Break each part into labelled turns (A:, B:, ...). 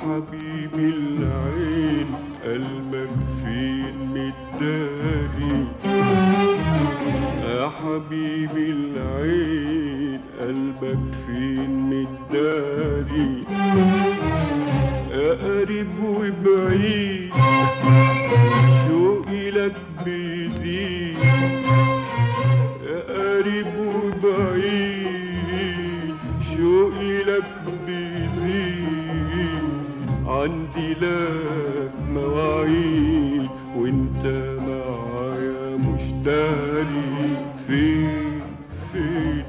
A: حبيبي العين قلبك فين متداري يا حبيبي العين قلبك فين متداري يا قريب وبعيد شوقي لك بيزيد يا قريب وبعيد شوقي لك بيزيد عندي لك مواعيد وانت معايا مش داري فين فين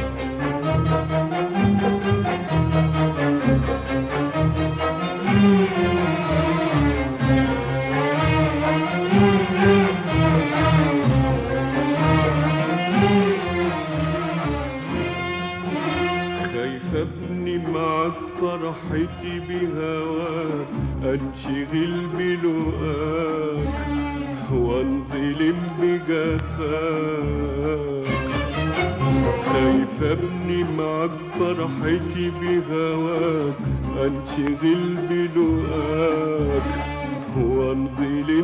A: خايف ابني معاك فرحتي بهواك انشغل بلقاك وانظلم بجفاك خايف ابني معاك فرحتي بهواك انشغل بلقاك وانظلم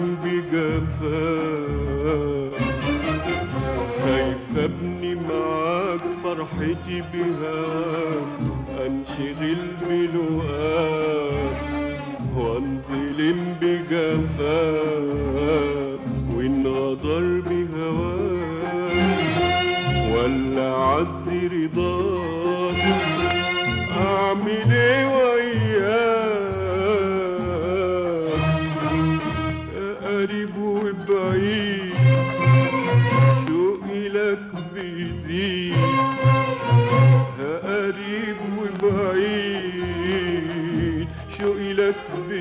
A: بجفاك خايف ابني معاك فرحتي بهواك انشغل بلقاك وانظلم بجفاك وان غدر بهواك ولا عزي رضاك اعمل ايه وياك يا قريب وبعيد شوقي لك بيزيد يا قريب وبعيد شوقي لك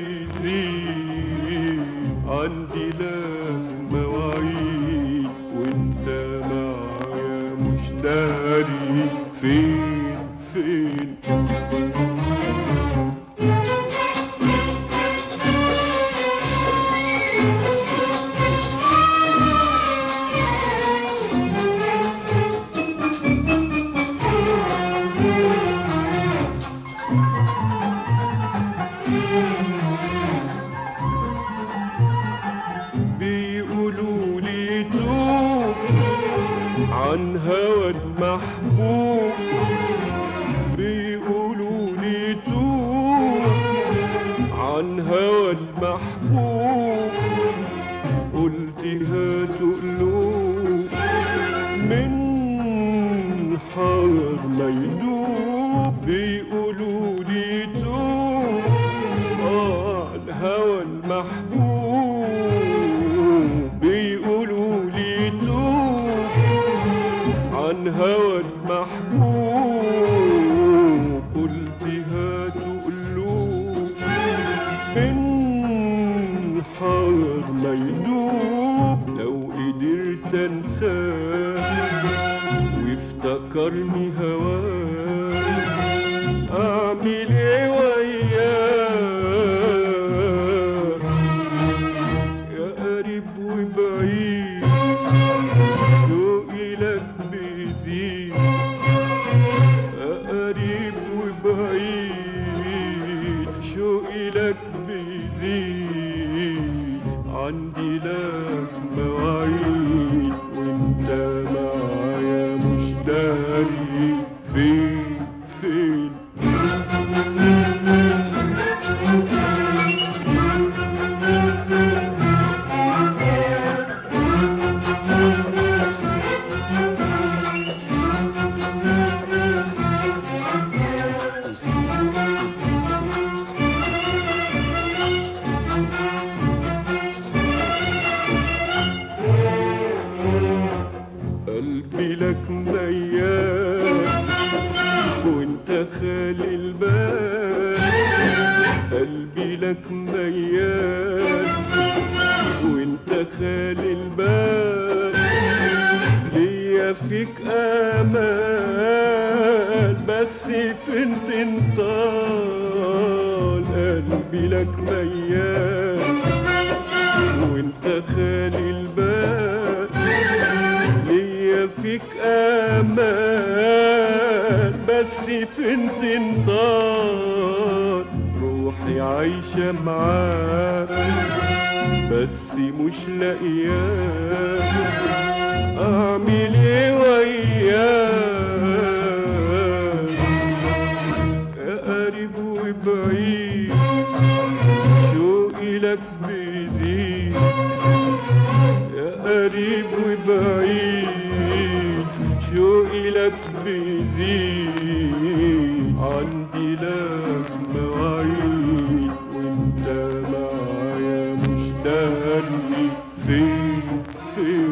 A: بيزيد عندي لك مواعيد وانت معايا مش داري فين فين بيقولوا لي توب عن هوى المحبوب بيقولوا لي توب عن هوى المحبوب قلت هاتوا قلوب من حار ما يدوب بيقولوا لي توب آه الهوى المحبوب بيقولوا لي توب عن هوى المحبوب قلت هاتوا قلوب من حار ما يدوب لو قدرت انساه وافتكرني هواه اعمل ايه وياه يا قريب وبعيد شوقي لك بيزيد يا قريب وبعيد شوقي لك بيزيد عندي لك مواعيد وانت معايا مش داري فين فين قلبي لك ميال وانت خالي البال قلبي لك ميال وانت خالي البال ليا فيك امال بس فين تنطال قلبي لك ميال وانت خالي البال ليا فيك امال بس فين تنطال روحي عايشة معاك بس مش لاقياك اعمل ايه وياك يا قريب وبعيد شوقي لك بيزيد يا قريب وبعيد شوقي لك بيزيد عندي لك مواعيد وانت معايا مش داري فين فين